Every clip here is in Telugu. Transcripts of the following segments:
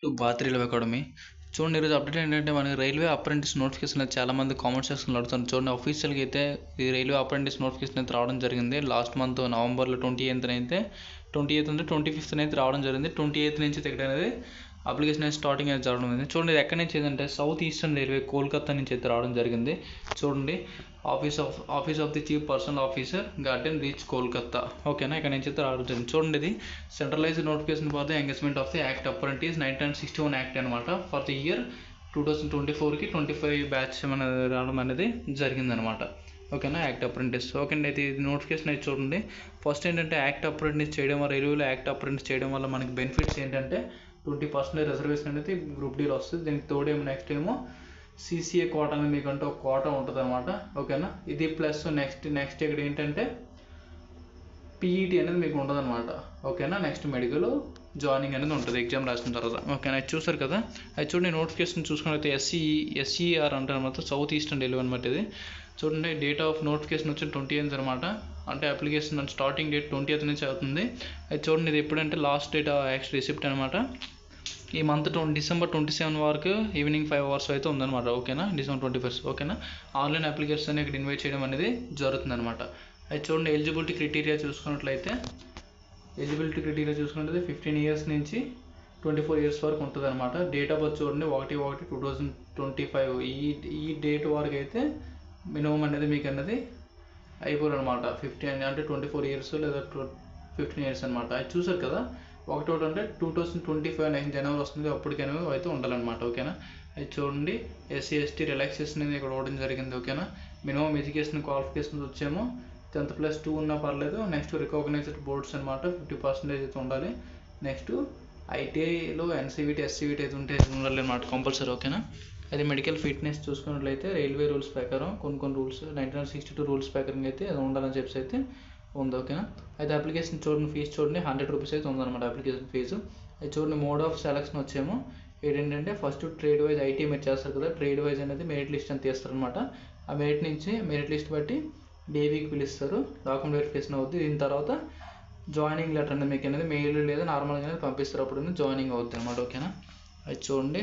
టు భారత్ రైల్వే అకాడమీ చూడండి ఈరోజు అప్డేట్ ఏంటంటే మనకి రైల్వే అప్రెంటిస్ నోటిఫికేషన్ అయితే చాలా మంది కామెంట్ సెక్షన్లో అడుగుతారు చూడండి అఫీషియల్గా అయితే ఈ రైల్వే అప్రెంటిస్ నోటిఫికేషన్ అయితే రావడం జరిగింది లాస్ట్ మంత్ నవంబర్లో ట్వంటీ ఎయిత్ అయితే ట్వంటీ ఎయిత్ అంటే ట్వంటీ ఫిఫ్త్ అయితే రావడం జరిగింది ట్వంటీ ఎయిత్ నుంచి ఇక్కడ అనేది అప్లికేషన్ అయితే స్టార్టింగ్ అయితే జరగడం జరిగింది చూడండి ఇది ఎక్కడి నుంచి ఏంటంటే సౌత్ ఈస్టర్న్ రైల్వే కోల్కతా నుంచి అయితే రావడం జరిగింది చూడండి office of office of the chief personnel officer Garden Reach Kolkata ఓకేనా ఇక్కడ నుంచి అయితే రావడం జరిగింది చూడండి ఇది centralised notification for the engagement of the act apprentice nineteen sixty one act అనమాట for the year two thousand twenty ఫోర్కి ట్వంటీ ఫైవ్ బ్యాచ్ అనేది రావడం అనేది జరిగిందనమాట ఓకేనా యాక్ట్ అప్రెంటిస్ ఓకే అండి అయితే ఇది నోటిఫికేషన్ అయితే చూడండి ఫస్ట్ ఏంటంటే యాక్ట్ అప్రెంటిస్ చేయడం వల్ల రైల్వేలో యాక్ట్ అప్రెంటిస్ చేయడం వల్ల మనకి బెనిఫిట్స్ ఏంటంటే ట్వంటీ పర్సెంటేజ్ రిజర్వేషన్ అనేది గ్రూప్ డీలో వస్తుంది దీనికి తోడేమో నెక్స్ట్ ఏమో సీసీఏ కోట అనేది మీకంటే ఒక కోట ఉంటుంది అనమాట ఓకేనా ఇది ప్లస్ నెక్స్ట్ నెక్స్ట్ ఇక్కడ ఏంటంటే పీఈటీ అనేది మీకు ఉంటుంది అనమాట ఓకేనా నెక్స్ట్ మెడికల్ జాయినింగ్ అనేది ఉంటుంది ఎగ్జామ్ రాసిన తర్వాత ఓకేనా అది చూసారు కదా అది చూడండి నోటిఫికేషన్ చూసుకున్నట్లయితే ఎస్సీ ఎస్సీఆర్ అంటారు అనమాట సౌత్ ఈస్టర్న్ రైల్వే అనమాట ఇది చూడండి డేట్ ఆఫ్ నోటిఫికేషన్ వచ్చి ట్వంటీ ఎయిత్ అనమాట అంటే application starting date twenty eighth నుంచి అవుతుంది అది చూడండి ఇది ఎప్పుడంటే లాస్ట్ డేట్ యాక్చువల్ రిసిప్ట్ అనమాట ఈ month twenty December twenty seven వరకు ఈవినింగ్ ఫైవ్ అవర్స్ అయితే ఉందన్నమాట ఓకేనా డిసెంబర్ ట్వంటీ ఫస్ట్ ఓకేనా ఆన్లైన్ అప్లికేషన్ ఇక్కడ ఇన్వైట్ చేయడం అనేది జరుగుతుంది అనమాట అది చూడండి ఎలిజిబిలిటీ క్రైటీరియా చూసుకున్నట్లయితే ఎలిజిబిలిటీ క్రైటీరియా చూసుకున్నట్లయితే ఫిఫ్టీన్ ఇయర్స్ నుంచి ట్వంటీ ఫోర్ ఇయర్స్ వరకు ఉంటుంది అనమాట డేట్ ఆఫ్ బర్త్ చూడండి ఒకటి ఒకటి టూ థౌజండ్ ట్వంటీ ఫైవ్ ఈ ఈ డేట్ వరకు అయితే మినిమం అనేది మీకు అనేది అయిపోరు అనమాట ఫిఫ్టీన్ అంటే ట్వంటీ ఫోర్ ఇయర్స్ లేదా ఫిఫ్టీన్ ఇయర్స్ అనమాట అది చూసారు కదా ఒకటి ఒకటి అంటే two thousand twenty five next జనవరి వస్తుంది అప్పటికైనా అయితే ఉండాలన్నమాట ఓకేనా అది చూడండి ఎస్సీ ఎస్టీ రిలాక్సేషన్ అనేది ఇక్కడ ఇవ్వడం జరిగింది ఓకేనా మినిమం ఎడ్యుకేషన్ క్వాలిఫికేషన్స్ వచ్చేమో టెన్త్ ప్లస్ టూ ఉన్నా పర్లేదు నెక్స్ట్ రికగ్నైజ్డ్ బోర్డ్స్ అనమాట ఫిఫ్టీ పర్సెంటేజ్ అయితే ఉండాలి నెక్స్ట్ ఐటీఐలో ఎన్సీవీటీ ఎస్సీవీటీ అయితే ఉంటే ఉండాలి అనమాట కంపల్సరీ ఓకేనా అది మెడికల్ ఫిట్నెస్ చూసుకున్నట్లయితే రైల్వే రూల్స్ ప్రకారం కొన్ని కొన్ని rules nineteen sixty two rules ప్రకారం అయితే అది ఉండాలని చెప్పేసి అయితే ఉంది ఓకేనా అయితే అప్లికేషన్ చూడండి ఫీజు చూడండి హండ్రెడ్ రూపీస్ అయితే ఉందన్నమాట అప్లికేషన్ ఫీజు అది చూడండి మోడ్ ఆఫ్ సెలక్షన్ వచ్చేమో ఏంటంటే ఫస్ట్ ట్రేడ్ వైజ్ ఐటీ మీరు చేస్తారు కదా ట్రేడ్ వైజ్ అనేది మెరిట్ లిస్ట్ అని తీస్తారనమాట ఆ మెరిట్ నుంచి మెరిట్ లిస్ట్ బట్టి డేవీకి పిలుస్తారు డాక్యుమెంట్ వెరిఫికేషన్ అవుద్ది దీని తర్వాత జాయినింగ్ లెటర్ అనేది మీకు అనేది మెయిల్ లేదా నార్మల్గా అనేది పంపిస్తారు అప్పుడు జాయినింగ్ అవుద్ది అనమాట ఓకేనా అది చూడండి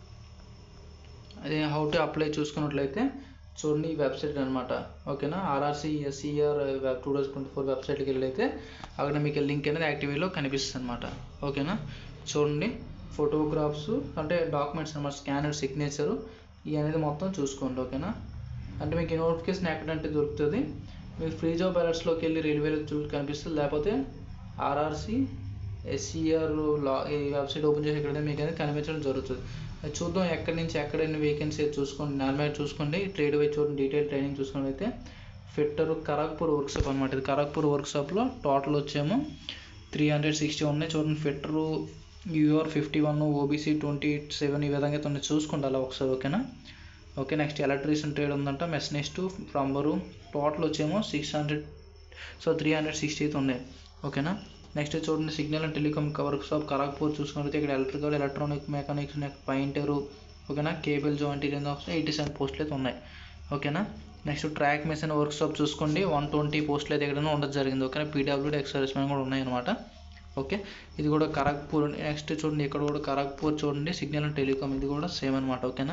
అదే హౌ టు అప్లై చూసుకున్నట్లయితే చూడండి ఈ వెబ్సైట్ అనమాట ఓకేనా RRC SER web two thousand twenty four వెబ్సైట్కి వెళ్ళైతే అక్కడ మీకు లింక్ అనేది యాక్టివేలో కనిపిస్తుంది అనమాట ఓకేనా చూడండి ఫోటోగ్రాఫ్స్ అంటే డాక్యుమెంట్స్ అనమాట స్కానర్ సిగ్నేచరు ఇవి అనేది మొత్తం చూసుకోండి ఓకేనా అంటే మీకు ఈ నోటిఫికేషన్ ఎక్కడంటే దొరుకుతుంది మీకు ఫ్రీ జాబ్ అలర్ట్స్లోకి వెళ్ళి రైల్వేలో చూ కనిపిస్తుంది లేకపోతే ఆర్ఆర్సీ ఎస్సీఆర్ లా ఈ వెబ్సైట్ ఓపెన్ చేసి ఎక్కడైతే మీకు అనేది కనిపించడం జరుగుతుంది అది చూద్దాం ఎక్కడి నుంచి ఎక్కడ ఎన్ని వేకెన్సీ చూసుకోండి నార్మల్ చూసుకోండి ట్రేడ్ వైజ్ చూడండి డీటెయిల్ ట్రైనింగ్ చూసుకుని అయితే ఫిట్టర్ ఖరగ్పూర్ వర్క్షాప్ అనమాట ఇది ఖరగ్పూర్ వర్క్షాప్లో టోటల్ వచ్చేమో త్రీ హండ్రెడ్ సిక్స్టీ ఉన్నాయి చూడండి fitter UR fifty one OBC twenty seven ఈ విధంగా అయితే చూసుకోండి అలా ఒకసారి ఓకేనా ఓకే నెక్స్ట్ ఎలక్ట్రీషియన్ ట్రేడ్ ఉందంట మెస్నెస్ట్ ప్లంబరు టోటల్ వచ్చేమో six hundred so three hundred sixty అయితే ఉన్నాయి ఓకేనా నెక్స్ట్ చూడండి signal and telecom workshop Kharagpur చూసుకున్నట్లయితే ఇక్కడ ఎలక్ట్రికల్ ఎలక్ట్రానిక్ మెకానిక్స్ పెయింటరు ఓకేనా కేబుల్ జాయింట్ ఎయిటీ సెవెన్ పోస్టులు అయితే ఉన్నాయి ఓకేనా next track machine workshop చూసుకోండి వన్ ట్వంటీ పోస్టులు అయితే ఎక్కడైనా ఉండడం జరిగింది ఓకేనా పీడబ్ల్యూడీ ఎక్సర్వీస్ మెన్ కూడా ఉన్నాయన్నమాట ఓకే ఇది కూడా ఖరగ్పూర్ నెక్స్ట్ చూడండి ఇక్కడ కూడా ఖరగ్పూర్ చూడండి సిగ్నల్ అండ్ టెలికామ్ ఇది కూడా సేమ్ అనమాట ఓకేనా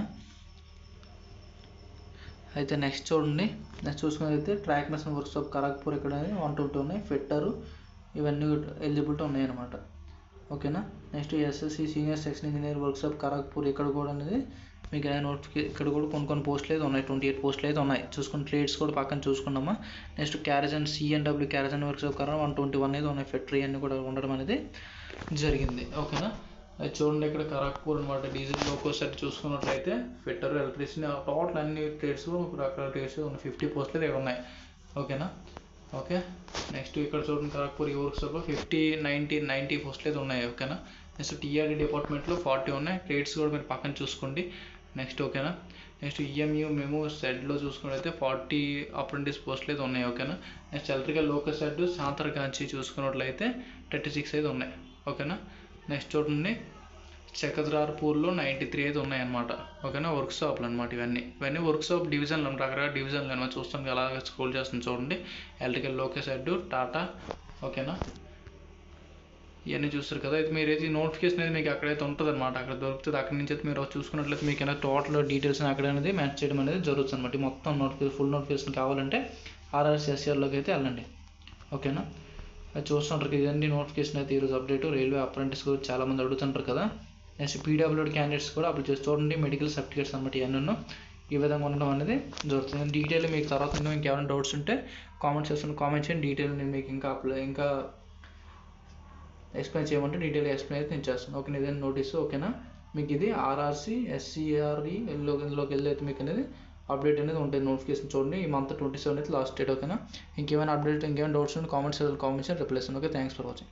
అయితే నెక్స్ట్ చూడండి నెక్స్ట్ చూసుకున్నట్లయితే track machine workshop Kharagpur ఇక్కడ వన్ ట్వంటీ ఉన్నాయి ఫిట్టరు ఇవన్నీ ఎలిజిబిలిటీ ఉన్నాయన్నమాట ఓకేనా next SSC senior section engineer workshop Kharagpur ఇక్కడ కూడా అనేది మీకు నోటిఫికే ఇక్కడ కూడా కొన్ని కొన్ని పోస్టులు అయితే ఉన్నాయి ట్వంటీ ఎయిట్ పోస్టులు అయితే ఉన్నాయి చూసుకుని ట్రేడ్స్ కూడా పక్కన చూసుకున్నామా next carriage and CNW carriage and workshop కన్నా వన్ ట్వంటీ వన్ అయితే ఉన్నాయి ఫెక్టరీ అన్నీ కూడా ఉండడం అనేది జరిగింది ఓకేనా అది చూడండి ఇక్కడ ఖరగ్పూర్ అనమాట డీజిల్ లోకో సెట్ చూసుకున్నట్లయితే ఫిట్టర్ ఎలక్ట్రీషియన్ టోటల్ అన్ని ట్రేడ్స్ రకరకాల ట్రేడ్స్ ఉన్నాయి ఫిఫ్టీ పోస్టులు ఇక్కడ ఉన్నాయి ఓకేనా ఓకే నెక్స్ట్ ఇక్కడ చూడండి ఖరగ్పూర్ ఈ వర్క్షాప్లో ఫిఫ్టీ నైంటీ నైంటీ పోస్టులు అయితే ఉన్నాయి ఓకేనా నెక్స్ట్ టీఆర్డీ డిపార్ట్మెంట్లో ఫార్టీ ఉన్నాయి ట్రేడ్స్ కూడా మీరు పక్కన చూసుకోండి నెక్స్ట్ ఓకేనా నెక్స్ట్ ఈఎంయూ మేము సెడ్లో చూసుకున్నట్లయితే ఫార్టీ అప్రెంటిస్ పోస్టులు అయితే ఉన్నాయి ఓకేనా next electrical local shed Santragachi చూసుకున్నట్లయితే థర్టీ సిక్స్ అయితే ఉన్నాయి ఓకేనా నెక్స్ట్ చూడండి చక్రధార్పూర్లో నైంటీ త్రీ అయితే ఉన్నాయన్నమాట ఓకేనా వర్క్ షాప్లు అనమాట ఇవన్నీ ఇవన్నీ వర్క్ షాప్ డివిజన్లు రకరకాల డివిజన్లు అనమాట చూస్తాం అలా స్క్రోల్ చేస్తుంది చూడండి ఎలక్ట్రికల్ లోకే సెడ్ టాటా ఓకేనా ఇవన్నీ చూస్తారు కదా అయితే మీరు అయితే నోటిఫికేషన్ అనేది మీకు అక్కడైతే ఉంటుంది అనమాట అక్కడ దొరుకుతుంది అక్కడి నుంచి అయితే మీరు చూసుకున్నట్లయితే మీకు ఏమైనా టోటల్ డీటెయిల్స్ అక్కడ అనేది మ్యాచ్ చేయడం అనేది జరుగుతుంది అనమాట మొత్తం నోటిఫికేషన్ ఫుల్ నోటిఫికేషన్ కావాలంటే ఆర్ఆర్సీఎస్ఆర్లోకి అయితే వెళ్ళండి ఓకేనా అది చూస్తుంటారు కదా, ఇదండి నోటిఫికేషన్ అయితే ఈరోజు అప్డేట్ రైల్వే అప్రెంటిస్ గురించి చాలామంది అడుగుతుంటారు కదా నెక్స్ట్ పీడబ్ల్యూడి క్యాండిడేట్స్ కూడా అప్లై చేసి చూడండి మెడికల్ సర్టిఫికేట్స్ అనమాట ఇవన్నీ ఈ విధంగా ఉండడం అనేది జరుగుతుంది డీటెయిల్ మీకు తర్వాత ఇంకా మీకు ఏమైనా డౌట్స్ ఉంటే కామెంట్ సెక్షన్ కామెంట్ చేయండి డీటెయిల్ నేను మీకు ఇంకా అప్లై ఇంకా ఎక్స్ప్లెయిన్ చేయమంటే డీటెయిల్ ఎక్స్ప్లెయిన్ అయితే నేను చేస్తాను ఓకే ఇదే నోటీస్ ఓకేనా మీకు ఇది ఆర్ఆర్సీ ఎస్సీఆర్ఈ ఇందులోకి వెళ్ళి అయితే మీకు అనేది అప్డేట్ అనేది ఉంటుంది నోటిఫికేషన్ చూడండి ఈ మంత్ ట్వంటీ సెవెన్ అయితే లాస్ట్ డేట్ ఓకేనా ఇంకేమైనా అప్డేట్ ఇంకేమైనా డౌట్స్ ఉంటే కామెంట్స్ కామెంట్స్ రిప్లై ఇస్తాను ఓకే థ్యాంక్స్ ఫర్ వాచింగ్